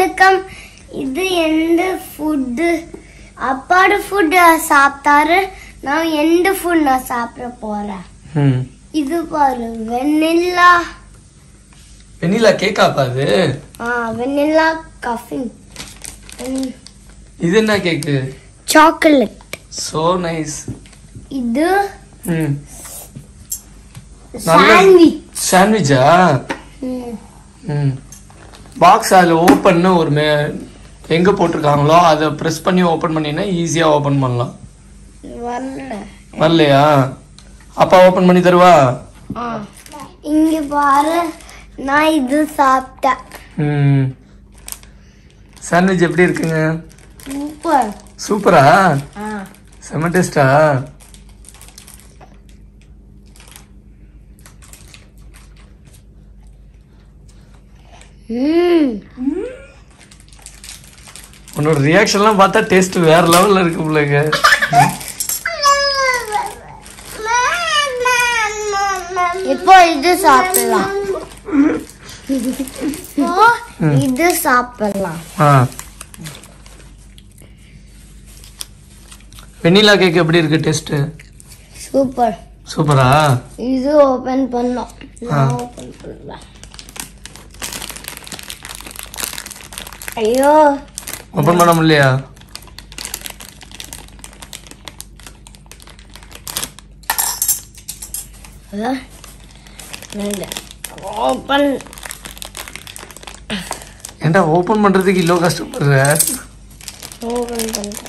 வணக்கம் இது எந்த ஃபுட்டு அப்பாட ஃபுட் சாப்பிட்டாரு நான் எந்த ஃபுட் நான் சாப்பிட போறேன் ம் இது பாரு வெண்ணிலா வெண்ணிலா கேக்காப்பா அது ஆ வெண்ணிலா கஃபின் இது என்ன கேக்கு சாக்லேட் சோ நைஸ் இது ம் நல்ல- சாண்ட்விச் சாண்ட்விச்சா ம் பாக்ஸ் அதில் ஓப்பன்னு ஒரு மே எங்கே போட்டிருக்காங்களோ அதை ப்ரெஸ் பண்ணி ஓப்பன் பண்ணினா ஈஸியாக ஓப்பன் பண்ணலாம் வரல வரலையா அப்பா ஓப்பன் பண்ணி தருவா ஆ இங்க பாரு நான் இது சாப்பிட்டேன் ம் சாண்ட்விச் எப்படி இருக்குங்க சூப்பர் சூப்பரா ஆ செம்ம டேஸ்டா ம் உன்னோட ரியாக்ஷன்லாம் பார்த்தா டேஸ்ட் வேற லெவலில் இருக்கு பிள்ளைங்க இப்போ இது சாப்பிடலாம் இப்போ இது சாப்பிடலாம் ஆ வெண்ணிலா கேக் எப்படி இருக்கு டேஸ்ட்டு சூப்பர் சூப்பரா இது ஓபன் பண்ணோம் நான் ஓபன் பண்ணலாம் ஐயோ ஓப்பன் பண்ண முடியலையா ஓபன் ஏன்டா ஓப்பன் பண்றதுக்கு இவ்வளோ கஷ்டப்படுற ஓபன் பண்றேன்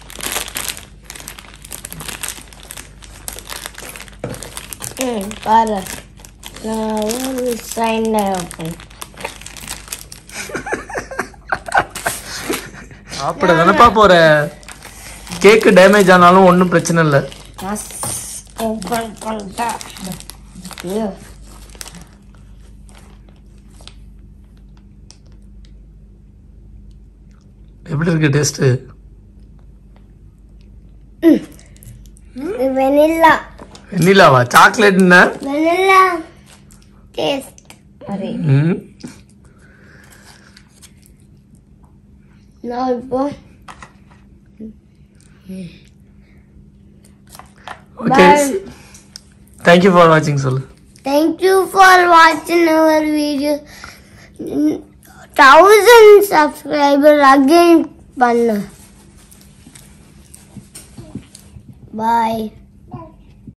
ம் பாரு நான் ஒரு சைன் ஓபன் சாப்பிட தானப்பா போற கேக்கு டேமேஜ் ஆனாலும் ஒன்றும் பிரச்சனை இல்லை ஓபன் பண்ணிட்டேன் ஐயோ எப்படி இருக்கு டேஸ்ட்டு இது வெனில்லா வெண்ணிலாவா சாக்லேட்னா வெனில்லா டேஸ்ட் மாதிரி ம் நான் இப்போ ஓகே தேங்க்யூ ஃபார் வாட்சிங் சொல்லு Thank you for watching our video. Thousand subscriber again பண்ணு. Bye.